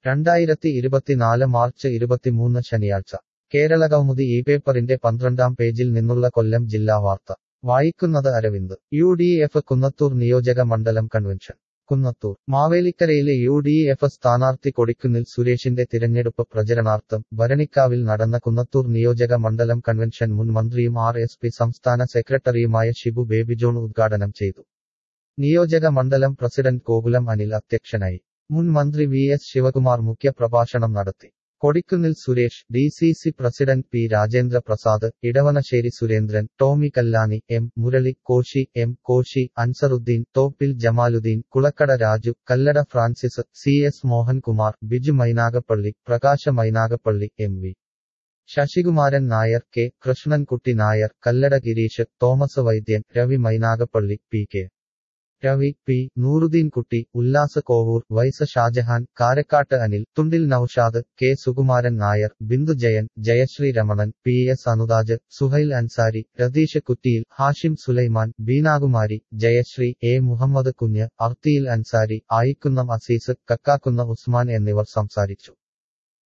രണ്ടായിരത്തി ഇരുപത്തിനാല് മാർച്ച് ഇരുപത്തിമൂന്ന് ശനിയാഴ്ച കേരളകൗമുദി ഈ പേപ്പറിന്റെ പന്ത്രണ്ടാം പേജിൽ നിന്നുള്ള കൊല്ലം ജില്ലാ വാർത്ത വായിക്കുന്നത് Aravind U D F Kunnathur നിയോജക മണ്ഡലം കൺവെൻഷൻ കുന്നത്തൂർ മാവേലിക്കരയിലെ യു ഡി എഫ് സ്ഥാനാർത്ഥി കൊടിക്കുന്നിൽ സുരേഷിന്റെ തിരഞ്ഞെടുപ്പ് പ്രചരണാർത്ഥം ഭരണിക്കാവിൽ നടന്ന കുന്നത്തൂർ നിയോജക മണ്ഡലം കൺവെൻഷൻ മുൻ മന്ത്രിയും ആർ എസ് പി സംസ്ഥാന സെക്രട്ടറിയുമായ ഷിബു ബേബി ജോൺ ഉദ്ഘാടനം ചെയ്തു നിയോജക മണ്ഡലം പ്രസിഡന്റ് ഗോകുലം അനിൽ അധ്യക്ഷനായി മുൻ മന്ത്രി വി എസ് ശിവകുമാർ മുഖ്യപ്രഭാഷണം നടത്തി Kodikunnil Suresh D C C president P Rajendra Prasad Edavanassery Surendran Tomy Kallani M Murali Koshy M Koshy Ansaruddeen Thoppil Jamaluddeen Kulakkada Raju Kallada Francis C S Mohankumar Biju Mynagappally Prakash Mynagappally M V Sasikumaran Nair K Krishnankutty Nair Kallada Gireesh Thomas Vaidyan Ravi Mynagappally P K Ravi P Nooruddeen Kutty Ullas Kovoor vice Shajahan Karakkat Anil Thundil Noushad K Sukumaran Nair Bindu Jayan Jayasree Ramanan P S Anuthaj Suhail Ansari Ratheesh Kuttiyil Hashim Sulaiman Beenakumari Jayasree A Muhammad Kunju Arthiyil Ansari ആയിക്കുന്നം Azeez കക്കാക്കുന്ന Usman എന്നിവർ സംസാരിച്ചു